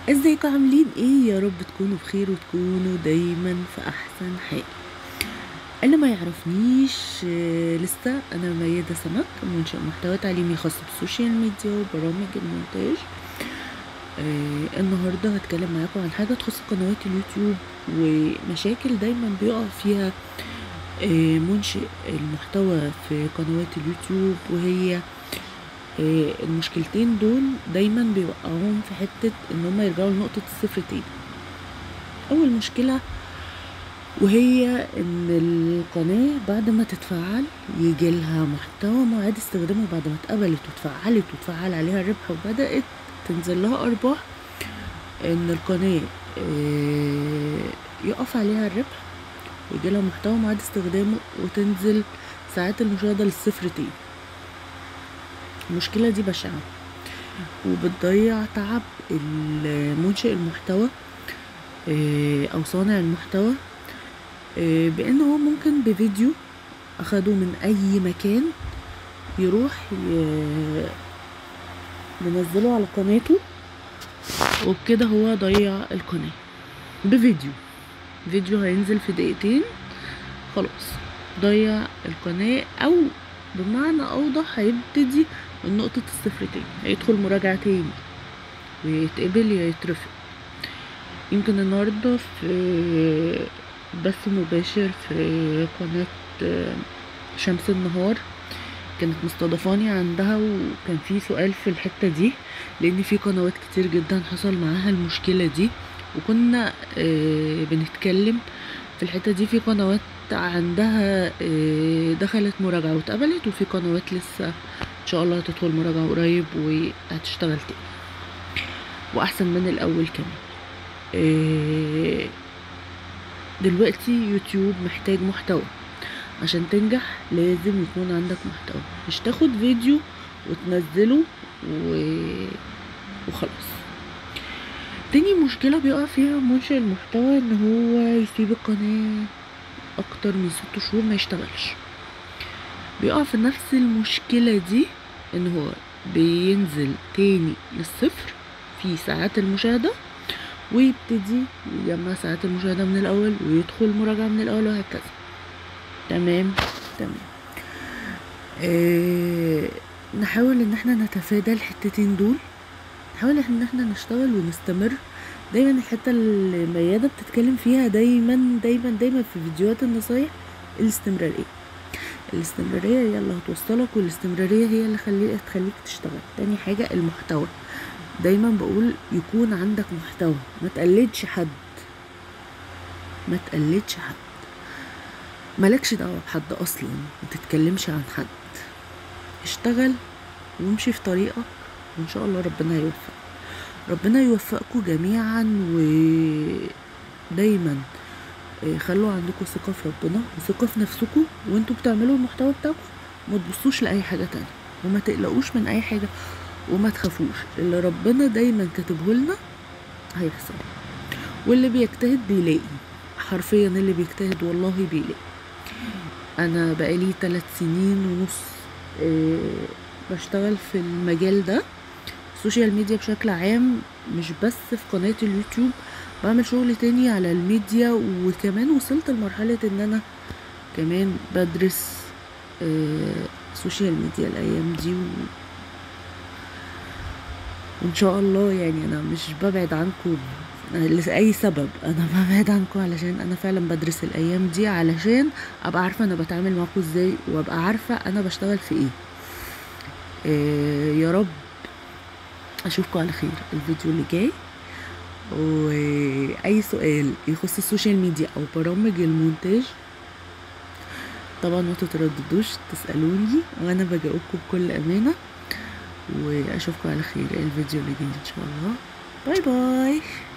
ازيكم عاملين ايه يا رب تكونوا بخير وتكونوا دايما في احسن حال اللي ما يعرفنيش آه، لسه انا ميادة سمك منشئ محتوى تعليمي خاص بالسوشيال ميديا وبرامج المونتاج آه النهارده هتكلم معاكم عن حاجه تخص قنوات اليوتيوب ومشاكل دايما بيقع فيها آه منشئ المحتوى في قنوات اليوتيوب وهي آه، المشكلتين دول دايما بيوقعوهم في حتة ان هم يرجعوا لنقطة الصفر تاني اول مشكلة وهي ان القناة بعد ما تتفعل يجي لها محتوى معاد استخدامه بعد ما اتقبلت واتفعلت واتفعل عليها الربح وبدأت تنزل لها ارباح ان القناة آه، يقف عليها الربح ويجي لها محتوى معاد استخدامه وتنزل ساعات المشاهدة للصفر تاني المشكلة دي بشعة وبتضيع تعب منشئ المحتوى آه، او صانع المحتوى آه، بان هو ممكن بفيديو اخده من اي مكان يروح ي- ينزله على قناته وبكده هو ضيع القناة بفيديو فيديو هينزل في دقيقتين خلاص ضيع القناة او بمعنى اوضح هيبتدي من نقطة الصفر تاني هيدخل مراجعة تاني ويتقبل يا يترفض يمكن النهاردة في بث مباشر في قناة آه، شمس النهار كانت مستضافاني عندها وكان في سؤال في الحتة دي لأن في قنوات كتير جدا حصل معاها المشكلة دي وكنا آه، بنتكلم في الحتة دي في قنوات عندها آه، دخلت مراجعة واتقبلت وفي قنوات لسه ان شاء الله هتدخل مراجعة قريب وهتشتغل تاني واحسن من الاول كمان إيه، دلوقتي يوتيوب محتاج محتوى عشان تنجح لازم يكون عندك محتوى مش تاخد فيديو وتنزله و... وخلاص تاني مشكلة بيقع فيها منشئ المحتوى ان هو يسيب القناة اكتر من ست شهور ما يشتغلش بيقع في نفس المشكلة دي ان هو بينزل تاني للصفر في ساعات المشاهدة ويبتدي يجمع ساعات المشاهدة من الأول ويدخل مراجعة من الأول وهكذا تمام تمام آه نحاول ان احنا نتفادى الحتتين دول نحاول ان احنا نشتغل ونستمر دايما الحتة اللي ميادة بتتكلم فيها دايما دايما دايما في فيديوهات النصايح الاستمرارية الاستمرارية هي اللي هتوصلك والاستمرارية هي اللي خلي... تخليك تشتغل تاني حاجة المحتوى دايما بقول يكون عندك محتوى ما تقلدش حد ما تقلدش حد مالكش دعوة بحد أصلا ما تتكلمش عن حد اشتغل وامشي في طريقك وإن شاء الله ربنا يوفقك ربنا يوفقكم جميعا ودايما إيه، خلوا عندكم ثقة في ربنا وثقة في نفسكم وانتوا بتعملوا المحتوى بتاعكم ما تبصوش لأي حاجة تانية وما تقلقوش من أي حاجة وما تخافوش اللي ربنا دايما كاتبه لنا هيحصل واللي بيجتهد بيلاقي حرفيا اللي بيجتهد والله بيلاقي انا بقالي ثلاث سنين ونص إيه، بشتغل في المجال ده السوشيال ميديا بشكل عام مش بس في قناة اليوتيوب بعمل شغل تاني على الميديا وكمان وصلت لمرحلة ان انا كمان بدرس آه، سوشيال ميديا الايام دي و... وان شاء الله يعني انا مش ببعد عنكم لأي سبب انا ببعد عنكم علشان انا فعلا بدرس الايام دي علشان ابقى عارفة انا بتعامل معاكم ازاي وابقى عارفة انا بشتغل في ايه آه، يا رب اشوفكم على خير الفيديو اللي جاي واي سؤال يخص السوشيال ميديا او برامج المونتاج طبعا ما تترددوش تسالوني وانا بجاوبكم بكل امانه واشوفكم على خير الفيديو اللي جاي ان شاء الله باي باي